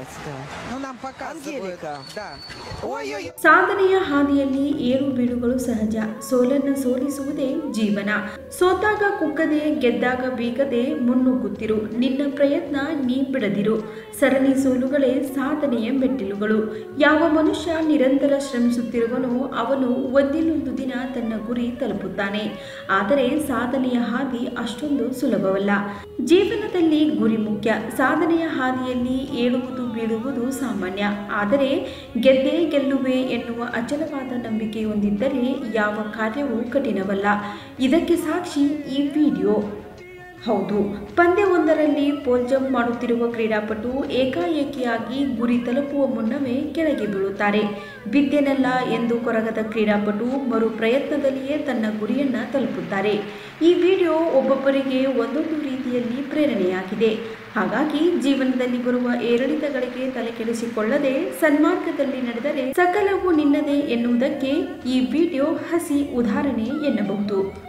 да. Ну, нам показывают. Ангелика. Да. Ой-ой-ой. ಸಾಧನೆಯ ಹಾದಿಯಲ್ಲಿ ಏರು ಬೀಳುಗಳು ಸಹಜ ಸೋಲನ್ನು ಸೋಲಿಸುವುದೇ ಜೀವನ ಸೋತಾಗ ಕುಕ್ಕದೆ ಗೆದ್ದಾಗ ಬೀಗದೆ ಮುನ್ನುಗ್ಗುತ್ತಿರು ನಿನ್ನ ಪ್ರಯತ್ನ ನೀ ಬಿಡದಿರು ಸರಣಿ ಸೋಲುಗಳೇ ಸಾಧನೆಯ ಮೆಟ್ಟಿಲುಗಳು ಯಾವ ಮನುಷ್ಯ ನಿರಂತರ ಶ್ರಮಿಸುತ್ತಿರುವನೋ ಅವನು ಒಂದಿಲ್ಲೊಂದು ದಿನ ತನ್ನ ಗುರಿ ತಲುಪುತ್ತಾನೆ ಆದರೆ ಸಾಧನೆಯ ಹಾದಿ ಅಷ್ಟೊಂದು ಸುಲಭವಲ್ಲ ಜೀವನದಲ್ಲಿ ಗುರಿ ಮುಖ್ಯ ಸಾಧನೆಯ ಹಾದಿಯಲ್ಲಿ ಏಳುವುದು ಬೀಳುವುದು ಸಾಮಾನ್ಯ ಆದರೆ ಗೆದ್ದೇ ಗೆಲ್ಲುವೆ ಎನ್ನುವ ಅಚಲವಾದ ನಂಬಿಕೆ ಹೊಂದಿದ್ದರೆ ಯಾವ ಕಾರ್ಯವೂ ಕಠಿಣವಲ್ಲ ಇದಕ್ಕೆ ಸಾಕ್ಷಿ ಈ ವಿಡಿಯೋ ಹೌದು ಪಂದ್ಯವೊಂದರಲ್ಲಿ ಪೋಲ್ ಜಂಪ್ ಮಾಡುತ್ತಿರುವ ಕ್ರೀಡಾಪಟು ಏಕಾಏಕಿಯಾಗಿ ಗುರಿ ತಲುಪುವ ಮುನ್ನವೇ ಕೆಳಗೆ ಬೀಳುತ್ತಾರೆ ಬಿದ್ದೆನಲ್ಲ ಎಂದು ಕೊರಗದ ಕ್ರೀಡಾಪಟು ಮರು ಪ್ರಯತ್ನದಲ್ಲಿಯೇ ತನ್ನ ಗುರಿಯನ್ನ ತಲುಪುತ್ತಾರೆ ಈ ವಿಡಿಯೋ ಒಬ್ಬೊಬ್ಬರಿಗೆ ಒಂದೊಂದು ರೀತಿಯಲ್ಲಿ ಪ್ರೇರಣೆಯಾಗಿದೆ ಹಾಗಾಗಿ ಜೀವನದಲ್ಲಿ ಬರುವ ಏರಿಳಿತಗಳಿಗೆ ತಲೆಕೆಡಿಸಿಕೊಳ್ಳದೆ ಸನ್ಮಾರ್ಗದಲ್ಲಿ ನಡೆದರೆ ಸಕಲವು ನಿನ್ನದೇ ಎನ್ನುವುದಕ್ಕೆ ಈ ವಿಡಿಯೋ ಹಸಿ ಉದಾಹರಣೆ ಎನ್ನಬಹುದು